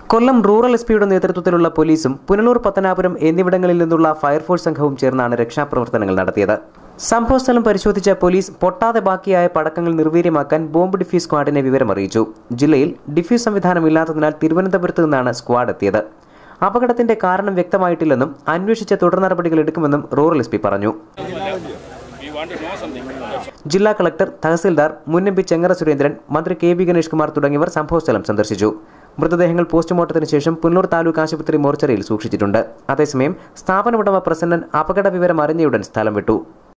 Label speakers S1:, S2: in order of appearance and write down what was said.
S1: കൊല്ലം rural S പിയുടെ നേതൃത്വത്തിലുള്ള പോലീസും പുനലൂർ പത്തനാപുരം എന്നിവിടങ്ങളിൽ നിന്നുള്ള ഫയർഫോഴ്സ് സംഘവും ചേർന്നാണ് രക്ഷാപ്രവർത്തനങ്ങൾ നടത്തിയത് സംഭവസ്ഥലം പരിശോധിച്ച പോലീസ് പൊട്ടാതെ ബാക്കിയായ പടക്കങ്ങൾ നിർവീര്യമാക്കാൻ ബോംബ് ഡിഫ്യൂസ് സ്ക്വാഡിനെ വിവരമറിയിച്ചു ജില്ലയിൽ ഡിഫ്യൂസ് സംവിധാനം ഇല്ലാത്തതിനാൽ തിരുവനന്തപുരത്ത് നിന്നാണ് സ്ക്വാഡ് എത്തിയത് അപകടത്തിന്റെ കാരണം വ്യക്തമായിട്ടില്ലെന്നും അന്വേഷിച്ച തുടർ നടപടികൾ എടുക്കുമെന്നും റൂറൽ എസ് പി പറഞ്ഞു ജില്ലാ കളക്ടർ തഹസിൽദാർ മുൻ എം പി ചെങ്ങറ സുരേന്ദ്രൻ മന്ത്രി കെ വി ഗണേഷ് കുമാർ തുടങ്ങിയവർ സംഭവസ്ഥലം സന്ദർശിച്ചു മൃതദേഹങ്ങൾ പോസ്റ്റ്മോർട്ടത്തിന് ശേഷം പുന്നൂർ താലൂക്ക് ആശുപത്രി മോർച്ചറിയിൽ സൂക്ഷിച്ചിട്ടുണ്ട് അതേസമയം സ്ഥാപന ഉടമ പ്രസന്നൻ അപകട വിവരം അറിഞ്ഞയുടൻ സ്ഥലം വിട്ടു